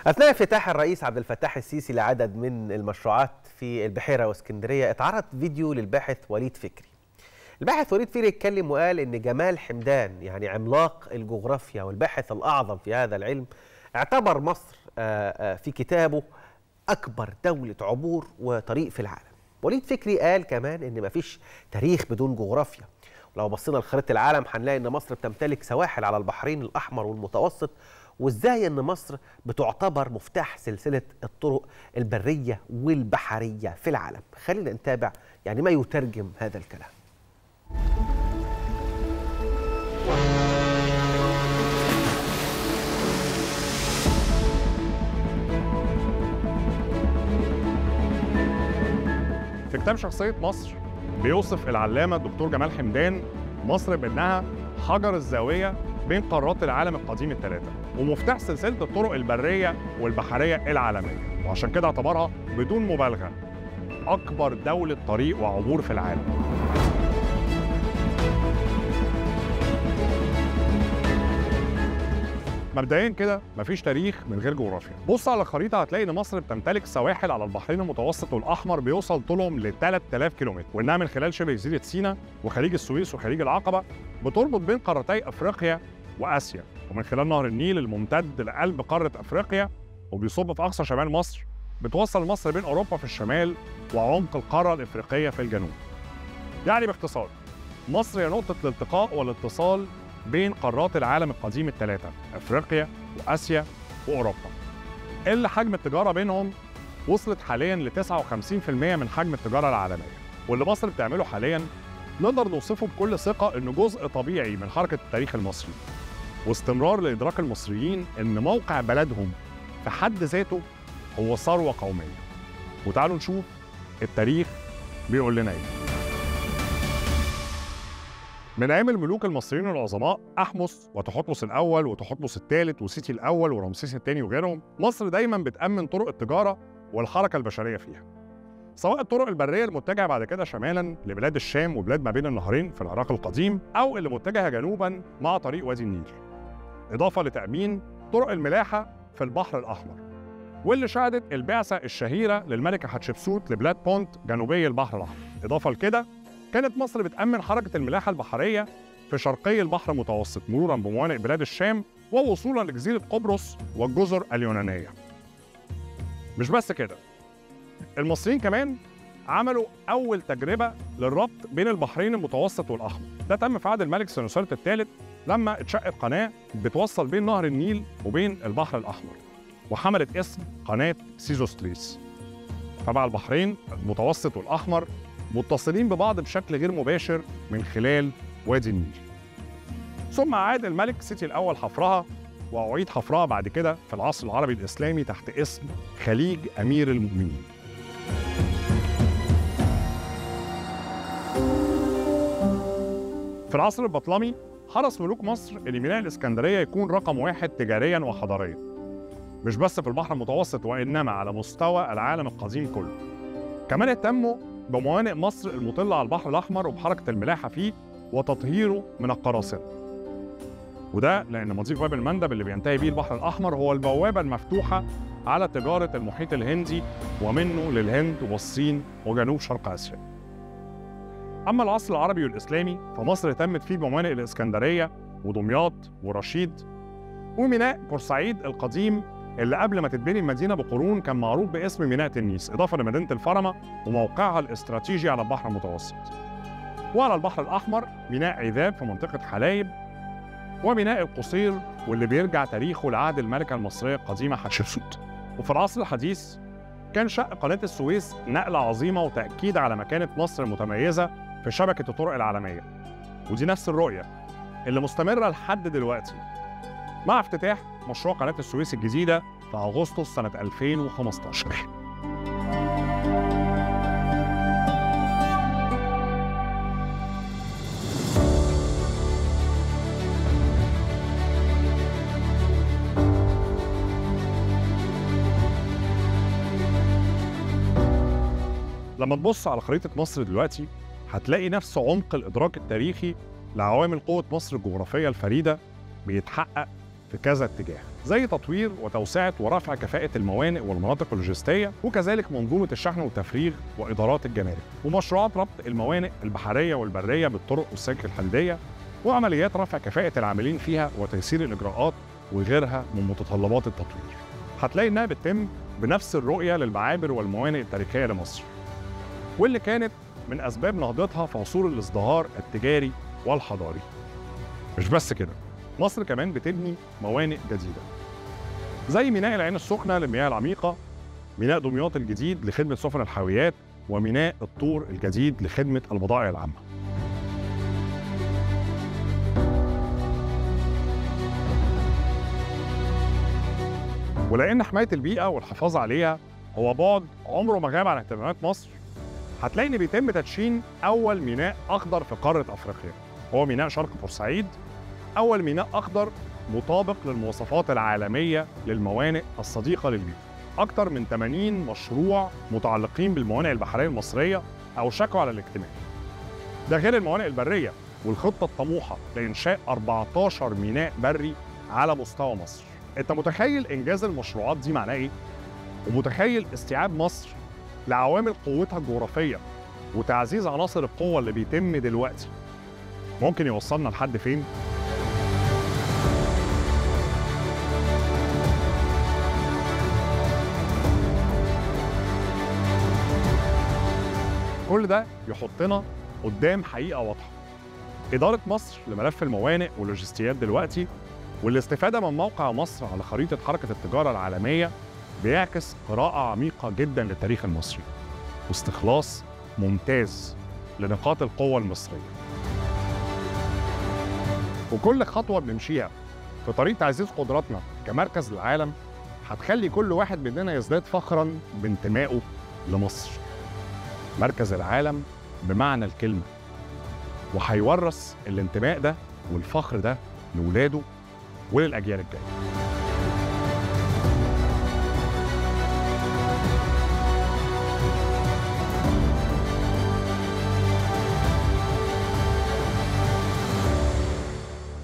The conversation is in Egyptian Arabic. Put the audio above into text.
أثناء افتتاح الرئيس عبد الفتاح السيسي لعدد من المشروعات في البحيرة واسكندرية اتعرض فيديو للباحث وليد فكري الباحث وليد فكري اتكلم وقال إن جمال حمدان يعني عملاق الجغرافيا والباحث الأعظم في هذا العلم اعتبر مصر في كتابه أكبر دولة عبور وطريق في العالم وليد فكري قال كمان إن مفيش تاريخ بدون جغرافيا ولو بصينا لخريطة العالم هنلاقي إن مصر بتمتلك سواحل على البحرين الأحمر والمتوسط وازاي ان مصر بتعتبر مفتاح سلسله الطرق البريه والبحريه في العالم خلينا نتابع يعني ما يترجم هذا الكلام في كتاب شخصية مصر بيوصف العلامة الدكتور جمال حمدان مصر بأنها حجر الزاوية بين قارات العالم القديم الثلاثة ومفتاح سلسلة الطرق البرية والبحرية العالمية وعشان كده اعتبرها بدون مبالغة أكبر دولة طريق وعبور في العالم مبدئيا كده مفيش تاريخ من غير جغرافيا بص على الخريطه هتلاقي ان مصر بتمتلك سواحل على البحرين المتوسط والاحمر بيوصل طولهم ل 3000 كيلومتر وانها من خلال شبه جزيره سيناء وخليج السويس وخليج العقبه بتربط بين قارتي افريقيا واسيا ومن خلال نهر النيل الممتد لقلب قاره افريقيا وبيصب في اقصى شمال مصر بتوصل مصر بين اوروبا في الشمال وعمق القاره الافريقيه في الجنوب يعني باختصار مصر هي نقطه الالتقاء والاتصال بين قارات العالم القديم الثلاثة أفريقيا وآسيا وأوروبا اللي حجم التجارة بينهم وصلت حاليا ل 59% من حجم التجارة العالمية واللي مصر بتعمله حاليا نقدر نوصفه بكل ثقة إنه جزء طبيعي من حركة التاريخ المصري واستمرار لإدراك المصريين إن موقع بلدهم في حد ذاته هو ثروة قومية وتعالوا نشوف التاريخ بيقول لنا إيه من ايام الملوك المصريين العظماء احمس وتحتمس الاول وتحتمس الثالث وسيتي الاول ورمسيس الثاني وغيرهم مصر دايما بتامن طرق التجاره والحركه البشريه فيها سواء الطرق البريه المتجهه بعد كده شمالا لبلاد الشام وبلاد ما بين النهرين في العراق القديم او اللي متجهه جنوبا مع طريق وادي النيل اضافه لتامين طرق الملاحه في البحر الاحمر واللي شهدت البعثه الشهيره للملكه حتشبسوت لبلاد بونت جنوبي البحر الاحمر اضافه لكده كانت مصر بتأمن حركة الملاحة البحرية في شرقي البحر المتوسط مرورا بموانئ بلاد الشام ووصولا لجزيرة قبرص والجزر اليونانية. مش بس كده المصريين كمان عملوا أول تجربة للربط بين البحرين المتوسط والأحمر، ده تم في عهد الملك سنوسرت الثالث لما اتشقت قناة بتوصل بين نهر النيل وبين البحر الأحمر وحملت اسم قناة سيزوستريس. فبقى البحرين المتوسط والأحمر متصلين ببعض بشكل غير مباشر من خلال وادي النيل. ثم أعاد الملك سيتي الأول حفرها وأعيد حفرها بعد كده في العصر العربي الإسلامي تحت اسم خليج أمير المؤمنين. في العصر البطلمي حرص ملوك مصر ان ميناء الإسكندرية يكون رقم واحد تجاريا وحضاريا. مش بس في البحر المتوسط وإنما على مستوى العالم القديم كله. كمان اهتموا بموانئ مصر المطلة على البحر الأحمر وبحركة الملاحة فيه وتطهيره من القراصنة. وده لأن مضيق باب المندب اللي بينتهي بيه البحر الأحمر هو البوابة المفتوحة على تجارة المحيط الهندي ومنه للهند والصين وجنوب شرق آسيا. أما العصر العربي والإسلامي فمصر اهتمت فيه بموانئ الإسكندرية ودمياط ورشيد وميناء بورسعيد القديم اللي قبل ما تتبني المدينة بقرون كان معروف باسم ميناء تنيس إضافة لمدينة الفرمة وموقعها الاستراتيجي على البحر المتوسط وعلى البحر الأحمر ميناء عذاب في منطقة حلايب وميناء القصير واللي بيرجع تاريخه لعهد الملكة المصرية القديمة حتشبسوت وفي العصر الحديث كان شق قناة السويس نقلة عظيمة وتأكيد على مكانة مصر المتميزة في شبكة الطرق العالمية ودي نفس الرؤية اللي مستمرة لحد دلوقتي مع افتتاح مشروع قناة السويس الجديدة في أغسطس سنة 2015 لما تبص على خريطة مصر دلوقتي هتلاقي نفس عمق الإدراك التاريخي لعوامل قوة مصر الجغرافية الفريدة بيتحقق في كذا اتجاه زي تطوير وتوسعة ورفع كفاءة الموانئ والمناطق اللوجستية وكذلك منظومة الشحن والتفريغ وإدارات الجمارك ومشروعات ربط الموانئ البحرية والبرية بالطرق والسكك الحديدية وعمليات رفع كفاءة العاملين فيها وتيسير الإجراءات وغيرها من متطلبات التطوير هتلاقي إنها بتتم بنفس الرؤية للمعابر والموانئ التاريخية لمصر واللي كانت من أسباب نهضتها في عصور الازدهار التجاري والحضاري مش بس كده مصر كمان بتبني موانئ جديدة زي ميناء العين السخنة للمياه العميقة ميناء دمياط الجديد لخدمة سفن الحاويات وميناء الطور الجديد لخدمة البضائع العامة ولأن حماية البيئة والحفاظ عليها هو بعد عمره ما غاب عن اهتمامات مصر هتلاقي إن بيتم تدشين أول ميناء أخضر في قارة أفريقيا هو ميناء شرق بورسعيد أول ميناء أخضر مطابق للمواصفات العالمية للموانئ الصديقة للبيئة أكثر من 80 مشروع متعلقين بالموانئ البحرية المصرية أوشكوا على الاكتمال ده غير الموانئ البرية والخطة الطموحة لإنشاء 14 ميناء بري على مستوى مصر أنت متخيل إنجاز المشروعات دي معناه إيه؟ ومتخيل استيعاب مصر لعوامل قوتها الجغرافية وتعزيز عناصر القوة اللي بيتم دلوقتي ممكن يوصلنا لحد فين؟ كل ده يحطنا قدام حقيقة واضحة إدارة مصر لملف الموانئ واللوجستيات دلوقتي والاستفادة من موقع مصر على خريطة حركة التجارة العالمية بيعكس قراءة عميقة جدا للتاريخ المصري واستخلاص ممتاز لنقاط القوة المصرية وكل خطوة بنمشيها في طريق تعزيز قدراتنا كمركز للعالم هتخلي كل واحد مننا يزداد فخرا بانتمائه لمصر مركز العالم بمعنى الكلمة وهيورث الانتماء ده والفخر ده لولاده وللأجيال الجاية